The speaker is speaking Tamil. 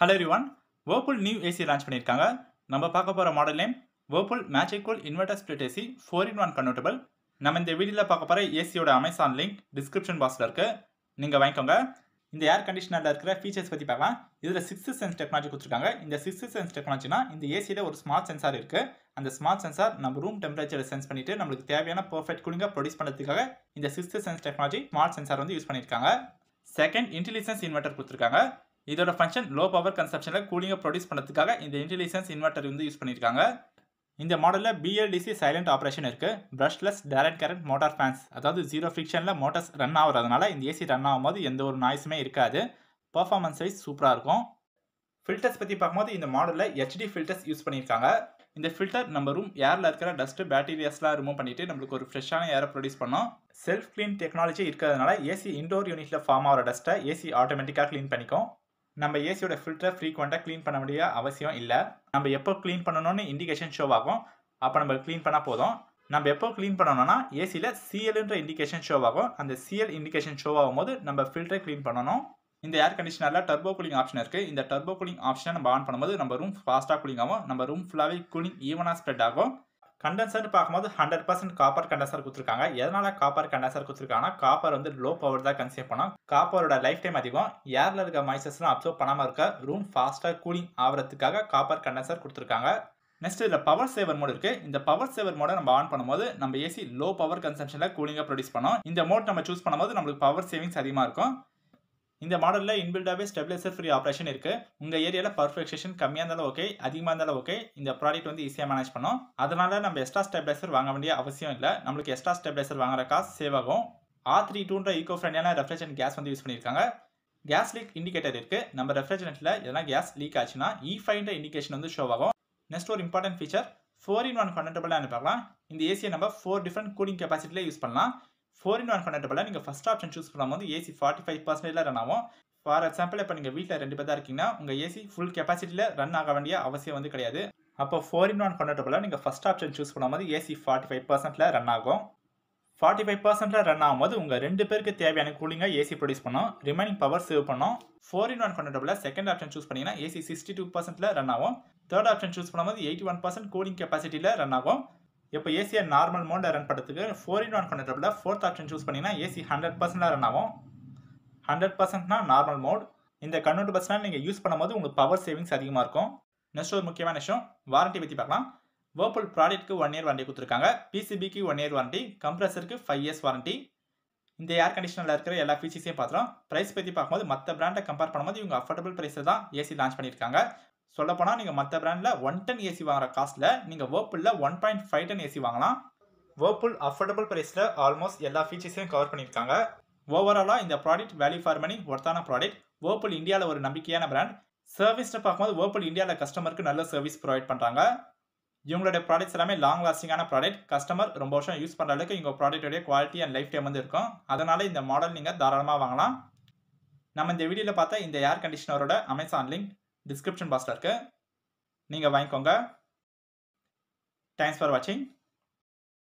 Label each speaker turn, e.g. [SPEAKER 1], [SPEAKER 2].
[SPEAKER 1] hello everyone Whirlpool new AC launch பண்ணியிருக்காங்க நம்ம பார்க்க போகிற model name Whirlpool magic cool inverter split AC four in one convertible நம்ம இந்த வீடியோவில் பார்க்க போகிற ஏசியோட அமேசான் லிங்க் டிஸ்கிரிப்ஷன் பாக்ஸில் இருக்குது நீங்கள் வாங்கிக்கோங்க இந்த ஏர் கண்டிஷனரில் இருக்கிற ஃபீச்சர்ஸ் பற்றி பார்க்கலாம் இதில் சிக்ஸ்த் சென்ஸ் டெக்னாலஜி கொடுத்துருக்காங்க இந்த சிக்ஸ்த் சென்ஸ் டெக்னாலஜினா இந்த ஏசியில் ஒரு ஸ்மார்ட் சென்சார் இருக்குது அந்த ஸ்மார்ட் சென்சார் நம்ம ரூம் டெம்பரேச்சரை சென்ஸ் பண்ணிட்டு நம்மளுக்கு தேவையான பர்ஃபெக்ட் கூலிங்காக ப்ரொடியூஸ் பண்ணுறதுக்காக இந்த sixth sense technology smart sensor வந்து யூஸ் பண்ணியிருக்காங்க செகண்ட் இன்டெலிஜென்ஸ் இன்வெர்டர் கொடுத்துருக்காங்க இதோட ஃபங்க்ஷன் லோ பவர் கன்சப்ஷனில் கூலிங்கை ப்ரொடியூஸ் பண்ணுறதுக்காக இந்த இன்டெலிஜென்ஸ் இன்வெர்டர் வந்து யூஸ் பண்ணியிருக்காங்க இந்த மாடலில் பிஎல்டிசி சைலண்ட் ஆப்ரேஷன் இருக்குது brushless direct current motor fans அதாவது ஜீரோ ஃபிக்ஷனில் மோட்டார்ஸ் ரன் ஆகிறதுனால இந்த ஏசி ரன் ஆகும்போது எந்த ஒரு நாய்ஸுமே இருக்காது பர்ஃபார்மன்ஸ் வைஸ் சூப்பராக இருக்கும் ஃபில்டர்ஸ் பற்றி பார்க்கும்போது இந்த மாடலில் ஹெச்டி ஃபில்டர்ஸ் யூஸ் பண்ணியிருக்காங்க இந்த ஃபில்டர் நம்ம ரூம் ஏரில் இருக்கிற டஸ்ட்டு பேக்டீரியாஸ்லாம் ரிமூவ் பண்ணிட்டு நம்மளுக்கு ஒரு ஃப்ரெஷ்ஷான ஏரை ப்ரொடியூஸ் பண்ணோம் செல்ஃப் க்ளீன் டெக்னாலஜி இருக்கிறதுனால ஏசி இண்டோர் யூனிட்டில் ஃபார்ம் ஆகிற டஸ்ட்டை ஏசி ஆட்டோமேட்டிக்காக க்ளீன் பண்ணிக்கும் நம்ம ஏசியோட ஃபில்டரை ஃப்ரீக்வெண்ட்டாக க்ளீன் பண்ண வேண்டிய அவசியம் இல்லை நம்ம எப்போ க்ளீன் பண்ணணும்னு இண்டிகேஷன் ஷோ ஆகும் அப்போ நம்ம க்ளீன் பண்ணால் போதும் நம்ம எப்போ க்ளீன் பண்ணணும்னா ஏசியில் சிஎல்ன்ற இண்டிகேஷன் ஷோ ஆகும் அந்த சிஎல் இண்டிகேஷன் ஷோ ஆகும்போது நம்ம ஃபில்டரை க்ளீன் பண்ணணும் இந்த ஏர் கண்டிஷனரில் டர்போ கூலிங் ஆப்ஷன் இருக்குது இந்த டர்போ கூலிங் ஆப்ஷனை நம்ம ஆன் பண்ணும்போது நம்ம ரூம் ஃபாஸ்ட்டாக கூலிங் ஆகும் நம்ம ரூம் ஃபுல்லாகவே கூலிங் ஈவனாக ஸ்ப்ரெட் ஆகும் கண்டென்சர்னு பார்க்கும்போது ஹண்ட்ரட் பர்சன்ட் காப்பர் கண்டென்சர் கொடுத்துருக்காங்க எதனால காப்பர் கண்டென்சர் கொடுத்துருக்காங்கன்னா காப்பர் வந்து லோ பவர் தான் கன்சியூம் பண்ணும் காப்பரோட லைஃப் டைம் அதிகம் ஏரில் இருக்க மைசஸ்லாம் அப்சர்வ் பண்ணாமல் இருக்க ரூம் ஃபாஸ்ட்டாக கூலிங் ஆகிறதுக்காக காப்பர் கண்டென்சர் கொடுத்துருக்காங்க நெக்ஸ்ட் இதில் பவர் சேவர் மோட் இருக்குது இந்த பவர் சேவர் மோடை நம்ம ஆன் பண்ணும்போது நம்ம ஏசி லோ பவர் கன்சம்ஷனில் கூலிங்காக ப்ரொடியூஸ் பண்ணோம் இந்த மோட் நம்ம சூஸ் பண்ணும்போது நம்மளுக்கு பவர் சேவிங்ஸ் அதிகமாக இருக்கும் இந்த மாடலில் இன்பில்டாகவே ஸ்டெபிலைசர் ஃப்ரீ ஆப்ரேஷன் இருக்குது உங்கள் ஏரியாவில் பர்ஃபெக்ஷன் கம்மியாக இருந்தாலும் ஓகே அதிகமாக இருந்தாலும் ஓகே இந்த ப்ராடக்ட் வந்து ஈஸியாக மேனேஜ் பண்ணும் அதனால நம்ம எக்ஸ்ட்ரா ஸ்டெபிலைசர் வாங்க வேண்டிய அவசியம் இல்லை நம்மளுக்கு எக்ஸ்ட்ரா ஸ்டெபிலைசர் வாங்குற காசு சேவ் ஆகும் ஆர் த்ரீ டூன்ற ஈகோ ஃப்ரெண்ட்லியான ரெஃப்ரிஜரேஷன் கேஸ் வந்து யூஸ் பண்ணியிருக்காங்க கேஸ் லீக் இண்டிகேட்டர் இருக்குது நம்ம ரெஃப்ரிஜரேட்டில் எதனா கேஸ் லீக் ஆச்சுன்னா இ ஃபைன்ற இண்டிகேஷன் வந்து ஷோ ஆகும் நெக்ஸ்ட் ஒரு important feature four in one கனெக்டபிளாக பார்க்கலாம் இந்த ஏசியை நம்ம ஃபோர் டிஃப்ரெண்ட் கூலிங் கெப்பாசிட்டியில் யூஸ் பண்ணலாம் ஃபோர் இன் ஒன் கனெக்டபிளாக நீங்கள் ஃபஸ்ட் ஆப்ஷன் சூஸ் பண்ணும்போது ஏசி ஃபார்ட்டி ஃபைவ் பர்சன்டேஜில் ரன் ஆகும் ஃபார் எக்ஸாம்பிள் இப்போ நீங்கள் வீட்டில் ரெண்டு பேர் தான் இருக்கீங்கன்னா உங்கள் ஏசி ஃபுல் கெப்பாசிட்டியில் ரன் ஆக வேண்டிய அவசியம் வந்து கிடையாது அப்போ ஃபோர் இன் ஒன் கன்வெர்ட்டபிளாக நீங்கள் ஃபஸ்ட் ஆப்ஷன் சூஸ் பண்ணும்போது ஏசி ஃபார்ட்டி ஃபைவ் பர்சன்ட்டில் ரன் ஆகும் ஃபார்ட்டி ஃபைவ் பர்சன்ட்டில் ரன் ஆகும்போது உங்கள் ரெண்டு பேருக்கு தேவையான கூலிங்காக ஏசி ப்ரொடியூஸ் பண்ணும் ரிமைனிங் பவர் சேவ் பண்ணும் ஃபோர் இன் ஒன் கன்வெர்ட்டபிளாக செகண்ட் ஆப்ஷன் சூஸ் பண்ணிங்கன்னா ஏசி சிக்ஸ்டி டூ பர்சன்ட்டில் ரன் ஆகும் தேர்ட் ஆப்ஷன் சூஸ் பண்ணும்போது எயிட்டி ஒன் பர்சன்ட் கூலிங் கெப்பாசிட்டியில் ரன் ஆகும் இப்போ ஏசியை நார்மல் மோடில் ரன் பண்ணுறதுக்கு ஃபோர் இன் ஒன் கன்வெர்ட்டபிளாக ஃபோர்த் ஆப்ஷன் சூஸ் பண்ணிங்கன்னா ஏசி ஹண்ட்ரட் பர்சன்டாக ரன் ஆகும் ஹண்ட்ரட் பர்சன்ட்னா நார்மல் மோட் இந்த கன்வெர்ட் பஸ்னால் நீங்கள் யூஸ் பண்ணும்போது உங்களுக்கு பவர் சேவிங்ஸ் அதிகமாக இருக்கும் நெக்ஸ்ட் ஒரு முக்கியமான விஷயம் வாரண்ட்டி பற்றி பார்க்கலாம் வேர்புல் ப்ராடக்ட்க்கு ஒன் இயர் வாரண்டி கொடுத்துருக்காங்க பிசிபிக்கு ஒன் இயர் வாரண்டி கம்ப்ரஸருக்கு ஃபைவ் இயர்ஸ் வாரண்டி இந்த ஏர் கண்டிஷனரில் இருக்கிற எல்லா ஃபீச்சர்ஸையும் பார்த்துறோம் ப்ரைஸ் பற்றி பார்க்கும்போது மற்ற பிராண்டை கம்பேர் பண்ணும்போது இவங்க அஃபோர்டபுள் ப்ரைஸில் தான் ஏசி லான்ச் பண்ணியிருக்காங்க சொல்லப்போனால் நீங்கள் மற்ற பிராண்டில் ஒன் டென் ஏசி வாங்குற காஸ்ட்டில் நீங்கள் வேர்புலில் one point five ton AC வாங்கலாம் வேர்புல் அஃபோர்டபுள் ப்ரைஸில் ஆல்மோஸ்ட் எல்லா ஃபீச்சர்ஸையும் கவர் பண்ணியிருக்காங்க ஓவராலாக இந்த ப்ராடக்ட் வேல்யூ ஃபார் மணி ஒர்த்தான ப்ராடக்ட் வேர்புல் இந்தியாவில் ஒரு நம்பிக்கையான பிராண்ட் சர்வீஸ்னு பார்க்கும்போது வேர்புல் இந்தியாவில் கஸ்டமருக்கு நல்ல சர்வீஸ் ப்ரொவைட் பண்ணுறாங்க இவங்களுடைய ப்ராடக்ட்ஸ் எல்லாமே லாங் லாஸ்டிங்கான ப்ராடக்ட் கஸ்டமர் ரொம்ப வருஷம் யூஸ் பண்ணுற அளவுக்கு இவங்க ப்ராடக்டோடைய குவாலிட்டி அண்ட் லைஃப் டைம் வந்து இருக்கும் அதனால் இந்த மாடல் நீங்கள் தாராளமாக வாங்கலாம் நம்ம இந்த வீடியோவில் பார்த்தா இந்த ஏர் கண்டிஷனரோட அமேசான் லிங்க் டிஸ்கிரிப்ஷன் பாக்ஸில் இருக்குது நீங்கள் வாங்கிக்கோங்க தேங்க்ஸ் ஃபார் வாட்சிங்